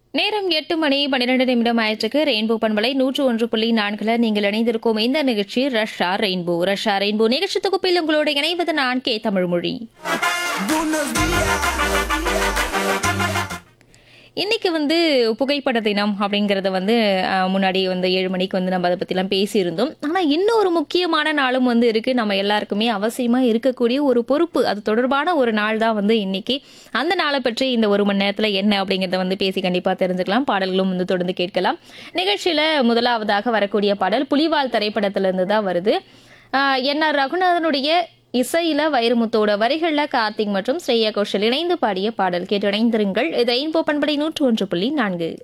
நேரம் எட்டு மணி பன்னிரண்டு நிமிடம் ஆயிற்றுக்கு ரெயின்போ பண்பலை நூற்று ஒன்று புள்ளி நான்குல நீங்கள் இணைந்திருக்கும் இந்த நிகழ்ச்சி ரஷ்யா ரெயின்போ ரஷ்யா ரெயின்போ நிகழ்ச்சி தொகுப்பில் உங்களோடு இணைவது நான் கே தமிழ்மொழி இன்னைக்கு வந்து புகைப்பட தினம் அப்படிங்கறத வந்து அஹ், முன்னாடி வந்து ஏழு மணிக்கு வந்து நம்ம அதை பத்திலாம் பேசியிருந்தோம் ஆனா இன்னொரு முக்கியமான நாளும் வந்து இருக்கு நம்ம எல்லாருக்குமே அவசியமா இருக்கக்கூடிய ஒரு பொறுப்பு அது தொடர்பான ஒரு நாள் தான் வந்து இன்னைக்கு அந்த நாளை பற்றி இந்த ஒரு மணி நேரத்துல என்ன அப்படிங்கறத வந்து பேசி கண்டிப்பா தெரிஞ்சுக்கலாம் பாடல்களும் வந்து தொடர்ந்து கேட்கலாம் நிகழ்ச்சியில முதலாவதாக வரக்கூடிய பாடல் புலிவால் திரைப்படத்துல இருந்து தான் வருது ஆஹ் என் ஆர் ரகுநாதனுடைய இசையில வைரமுத்தோட வரிகள்ல கார்த்திக் மற்றும் ஸ்ரேயா கோஷல் இணைந்து பாடிய பாடல் கேட்டு இணைந்திருங்கள் இது ரெயின்போ பண்படை நூற்று ஒன்று புள்ளி நான்கு